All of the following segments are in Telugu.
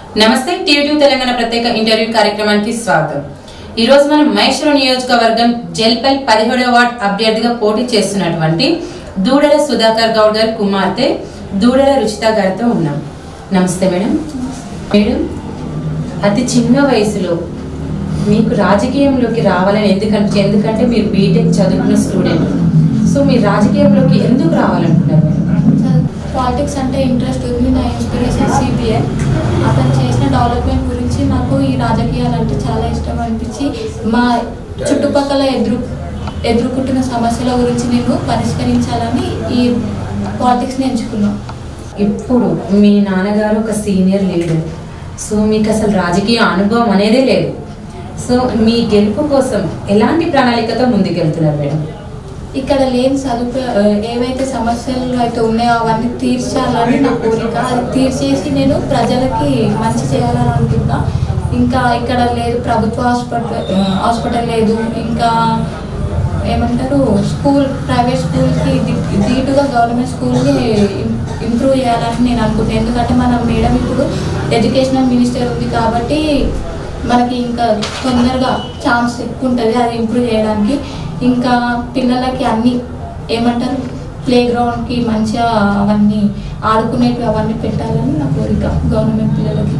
నమస్తే టీవీ తెలంగాణ ప్రత్యేక ఇంటర్వ్యూ కార్యక్రమానికి స్వాగతం ఈ రోజు మనం మహేశ్వరం నియోజకవర్గం జల్పల్ పదిహేడవ వార్డ్ అభ్యర్థిగా పోటీ చేస్తున్నటువంటి దూడల సుధాకర్ గౌడ్ గారి కుమార్తె దూడల రుచిత గారితో ఉన్నాం నమస్తే మేడం మేడం అతి చిన్న వయసులో మీకు రాజకీయంలోకి రావాలని ఎందుకంటే ఎందుకంటే మీరు బీటెక్ చదువుకున్న స్టూడెంట్ సో మీరు రాజకీయంలోకి ఎందుకు రావాలనుకున్నారు మేడం పాలిటిక్స్ అంటే ఇంట్రెస్ట్ ఉంది నా ఇన్స్పిరేషన్ సిబిఐ అతను చేసిన డెవలప్మెంట్ గురించి నాకు ఈ రాజకీయాలు అంటే చాలా ఇష్టం అనిపించి మా చుట్టుపక్కల ఎదురు ఎదుర్కొంటున్న సమస్యల గురించి నేను పరిష్కరించాలని ఈ పాలిటిక్స్ని ఎంచుకున్నాను ఇప్పుడు మీ నాన్నగారు ఒక సీనియర్ లీడర్ సో మీకు అసలు రాజకీయ అనుభవం అనేదే లేదు సో మీ గెలుపు కోసం ఎలాంటి ప్రణాళికతో ముందుకెళ్తున్నారు మేడం ఇక్కడ లేని సదుపాయ ఏవైతే సమస్యలు అయితే ఉన్నాయో అవన్నీ తీర్చాలని నా కోరిక అది తీర్చేసి నేను ప్రజలకి మంచి చేయాలని అనుకుంటా ఇంకా ఇక్కడ లేదు ప్రభుత్వ హాస్పిటల్ హాస్పిటల్ లేదు ఇంకా ఏమంటారు స్కూల్ ప్రైవేట్ స్కూల్కి ధీటుగా గవర్నమెంట్ స్కూల్ని ఇంప్రూవ్ చేయాలని నేను అనుకుంటున్నాను ఎందుకంటే మన మేడం ఇప్పుడు ఎడ్యుకేషనల్ మినిస్టర్ ఉంది కాబట్టి మనకి ఇంకా తొందరగా ఛాన్స్ ఎక్కువ ఉంటుంది అది ఇంప్రూవ్ చేయడానికి ఇంకా పిల్లలకి అన్ని ఏమంటారు ప్లే గ్రౌండ్కి మంచిగా అవన్నీ ఆడుకునేటివి అవన్నీ పెట్టాలని నా కోరిక గవర్నమెంట్ పిల్లలకి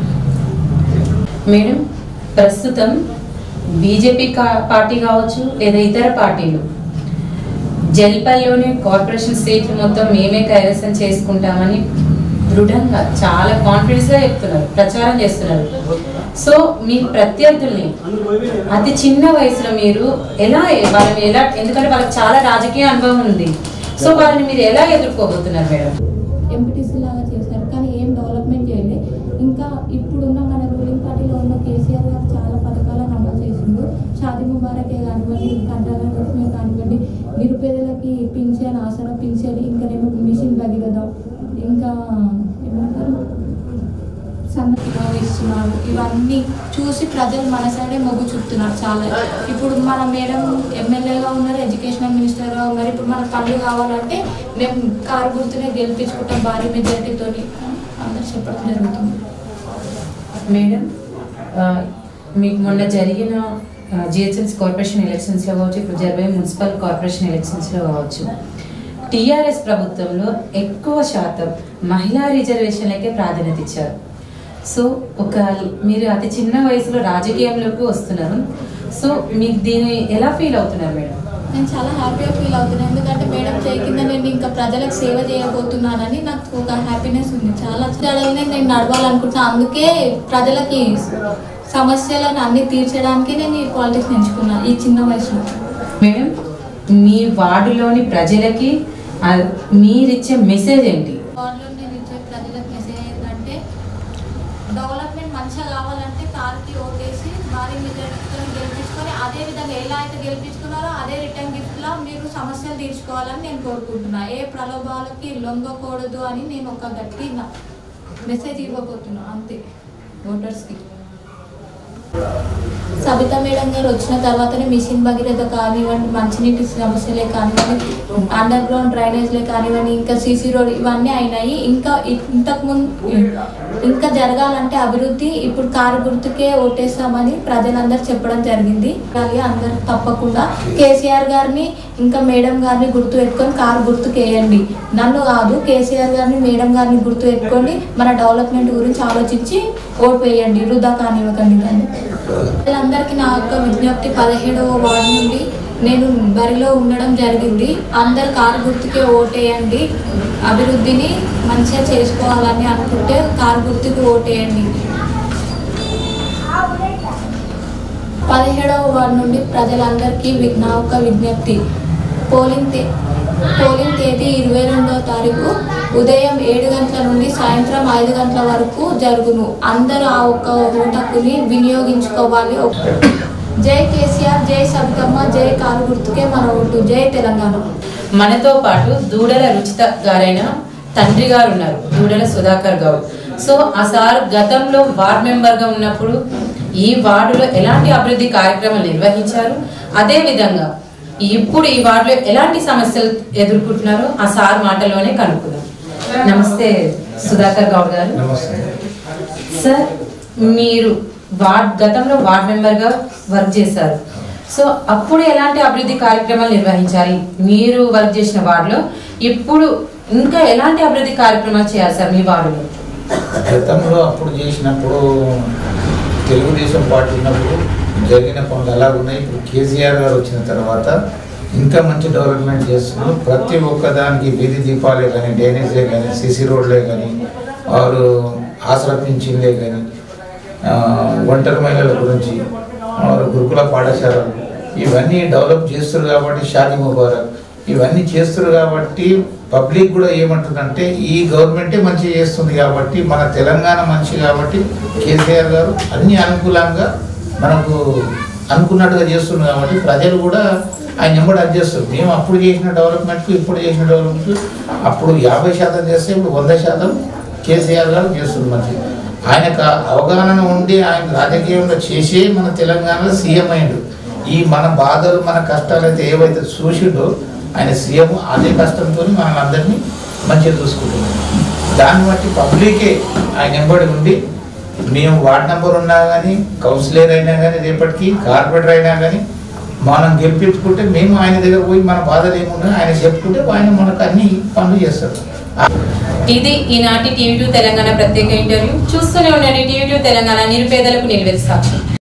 మేడం ప్రస్తుతం బీజేపీ కా- పార్టీ కావచ్చు లేదా ఇతర పార్టీలు జల్పల్లోని కార్పొరేషన్ సీట్లు మొత్తం మేమే కైవసం చేసుకుంటామని దృఢంగా చాలా కాన్ఫిడెన్స్ గా చెప్తున్నారు ప్రచారం చేస్తున్నారు సో మీ ప్రత్యర్థుల్ని అతి చిన్న వయసులో మీరు ఎలా వాళ్ళని ఎలా ఎందుకంటే వాళ్ళకి చాలా రాజకీయ అనుభవం ఉంది సో వాళ్ళని మీరు ఎలా ఎదుర్కోబోతున్నారు మేడం ఎంపీటీసీ లాగా చేశారు కానీ ఏం డెవలప్మెంట్ చేయలేదు ఇంకా ఇప్పుడున్న మన రూలింగ్ పార్టీలో ఉన్న కేసీఆర్ గారు చాలా పథకాలను అమలు చేసిండు షాదీ ముబారకే కానివ్వండి కంటాల లక్ష్మి కానివ్వండి నిరుపేదలకి పింఛన్ ఆసన పింఛన్ ఇంకానేమో మిషన్ భగీరథ ఇంకా ఏమంటారు సన్నతిగా ఇస్తున్నారు ఇవన్నీ చూసి ప్రజలు మన సైడే మొగ్గు చూపుతున్నారు చాలా ఇప్పుడు మన మేడం ఎమ్మెల్యేగా ఉన్నారు ఎడ్యుకేషనల్ మినిస్టర్గా ఉన్నారు ఇప్పుడు మన పనులు కావాలంటే మేము కారు గుర్తునే గెలిపించుకుంటాం భారీ మెజారిటీతో అందరు చెప్పడం జరుగుతుంది మేడం ఆ, మీకు మొన్న జరిగిన జిహెచ్ఎంసీ కార్పొరేషన్ ఎలక్షన్స్లో కావచ్చు ఇప్పుడు జరిగే మున్సిపల్ కార్పొరేషన్ ఎలక్షన్స్లో కావచ్చు టీఆర్ఎస్ ప్రభుత్వంలో ఎక్కువ శాతం మహిళా రిజర్వేషన్లకే ప్రాధాన్యత ఇచ్చారు సో ఒక మీరు అతి చిన్న వయసులో రాజకీయంలోకి వస్తున్నారు సో మీకు దీన్ని ఎలా ఫీల్ అవుతున్నారు మేడం నేను చాలా హ్యాపీగా ఫీల్ అవుతున్నాను ఎందుకంటే మేడం చేయి కింద నేను ఇంకా ప్రజలకు సేవ చేయబోతున్నానని నాకు ఒక హ్యాపీనెస్ ఉంది చాలా జడలనే నేను నడవాలనుకుంటున్నాను అందుకే ప్రజలకి సమస్యలను అన్ని తీర్చడానికి నేను ఈ పాలిటిక్స్ ఎంచుకున్నాను ఈ చిన్న వయసులో మేడం మీ వార్డులోని ప్రజలకి ఆ, మీరిచ్చే మెసేజ్ ఏంటి వార్డులో నేను ఇచ్చే ప్రజలకు మెసేజ్ ఏంటంటే డెవలప్మెంట్ మంచిగా కావాలంటే కార్కి ఓటేసి భారీ మెజారిటీతో గెలిపించుకొని అదే విధంగా ఎలా అయితే గెలిపించుకున్నారో అదే రిటర్న్ గిఫ్ట్లో మీరు సమస్యలు తీర్చుకోవాలని నేను కోరుకుంటున్నా ఏ ప్రలోభాలకి లొంగకూడదు అని నేను ఒక గట్టి నా- మెసేజ్ ఇవ్వబోతున్నా అంతే ఓటర్స్కి సబితా మేడం గారు వచ్చిన తర్వాతనే మిషన్ భగీరథ కానివ్వండి మంచినీటి సమస్యలే కానివ్వండి అండర్ గ్రౌండ్ డ్రైనేజ్లే కానివ్వండి ఇంకా సీసీ రోడ్ ఇవన్నీ అయినాయి ఇంకా ఇ- ఇంతకు ముందు ఇంకా జరగాలంటే అభివృద్ధి ఇప్పుడు కారు గుర్తుకే ఓటేస్తామని ప్రజలందరూ చెప్పడం జరిగింది అలాగే అందరు తప్పకుండా కేసీఆర్ గారిని ఇంకా మేడం గారిని గుర్తు పెట్టుకొని కారు గుర్తుకు వేయండి నన్ను కాదు కేసీఆర్ గారిని మేడం గారిని గుర్తు పెట్టుకొని మన డెవలప్మెంట్ గురించి ఆలోచించి ఓటు వేయండి వృధా కానివ్వకండి దాన్ని వాళ్ళందరికీ నా యొక్క విజ్ఞప్తి పదిహేడవ వార్డు నుండి నేను బరిలో ఉండడం జరిగింది అందరు కారు గుర్తుకే ఓటేయండి అభివృద్ధిని మంచిగా చేసుకోవాలని అనుకుంటే కారు గుర్తుకి ఓటేయండి పదిహేడవ వార్డు నుండి ప్రజలందరికీ వి- నా యొక్క విజ్ఞప్తి పోలింగ్ తే పోలింగ్ తేదీ ఇరవై రెండవ తారీఖు ఉదయం ఏడు గంటల నుండి సాయంత్రం ఐదు గంటల వరకు జరుగును అందరూ ఆ ఒక్క ఓటు హక్కుని వినియోగించుకోవాలి జై కేసీఆర్ జై సబితమ్మ జై కారు గుర్తుకే మన ఓటు జై తెలంగాణ మనతో పాటు దూడల రుచిత గారైన తండ్రి గారు ఉన్నారు దూడల సుధాకర్ గౌడ్ సో ఆ సార్ గతంలో వార్డ్ మెంబర్ గా ఉన్నప్పుడు ఈ వార్డులో ఎలాంటి అభివృద్ధి కార్యక్రమాలు నిర్వహించారు అదే విధంగా ఇప్పుడు ఈ వార్డులో ఎలాంటి సమస్యలు ఎదుర్కొంటున్నారో ఆ సార్ మాటలోనే కనుక్కుందాం నమస్తే సుధాకర్ గౌడ్ గారు నమస్తే సార్ మీరు వార్డ్ గతంలో వార్డ్ మెంబర్గా వర్క్ చేశారు సో అప్పుడు ఎలాంటి అభివృద్ధి కార్యక్రమాలు నిర్వహించాలి మీరు వర్క్ చేసిన వార్డులో ఇప్పుడు ఇంకా ఎలాంటి అభివృద్ధి కార్యక్రమాలు చేయాలి సార్ మీ వార్డులో గతంలో అప్పుడు చేసినప్పుడు తెలుగుదేశం పార్టీ ఉన్నప్పుడు జరిగిన పనులు ఎలా ఉన్నాయి ఇప్పుడు కేసీఆర్ గారు వచ్చిన తర్వాత ఇంకా మంచి డెవలప్మెంట్ చేస్తున్నారు ప్రతి ఒక్క దానికి వీధి దీపాలే కానీ డ్రైనేజే కానీ సిసి రోడ్లే కానీ వారు ఆసరా పింఛన్లే కానీ ఆ, ఒంటరి మహిళల గురించి వారు గురుకుల పాఠశాలలు ఇవన్నీ డెవలప్ చేస్తారు కాబట్టి షాదీ ముబారక్ ఇవన్నీ చేస్తారు కాబట్టి పబ్లిక్ కూడా ఏమంటుందంటే ఈ గవర్నమెంటే మంచిగా చేస్తుంది కాబట్టి మన తెలంగాణ మంచి కాబట్టి కేసీఆర్ గారు అన్ని అనుకూలంగా మనకు అనుకున్నట్టుగా చేస్తుంది కాబట్టి ప్రజలు కూడా ఆయన ఎంబడి అది చేస్తారు మేము అప్పుడు చేసిన డెవలప్మెంట్కు ఇప్పుడు చేసిన డెవలప్మెంట్ అప్పుడు యాభై శాతం చేస్తే ఇప్పుడు వంద శాతం కేసీఆర్ గారు చేస్తుంది మంచి ఆయనకు ఆ అవగాహన ఉండి ఆయన రాజకీయంలో చేసే మన తెలంగాణలో సీఎం అయ్యిండు ఈ మన బాధలు మన కష్టాలు అయితే ఏవైతే చూసిండో ఆయన సీఎం అదే కష్టంతో మనల్ని అందరినీ మంచిగా చూసుకుంటున్నాం దాన్ని బట్టి పబ్లికే ఆయన ఎంబడి ఉండి మేము వార్డ్ నెంబర్ ఉన్నా కానీ కౌన్సిలర్ అయినా కానీ రేపటికి కార్పొరేటర్ అయినా కానీ మనం గెలిపించుకుంటే మేము ఆయన దగ్గర పోయి మన బాధలు ఏమున్నా ఆయన చెప్పుకుంటే ఆయన మనకు అన్ని పనులు చేస్తారు ఇది ఈనాటి టీవీ టూ తెలంగాణ ప్రత్యేక ఇంటర్వ్యూ చూస్తూనే ఉండండి టీవీ టూ తెలంగాణ నిరుపేదలకు నిలువెత్త సాక్షి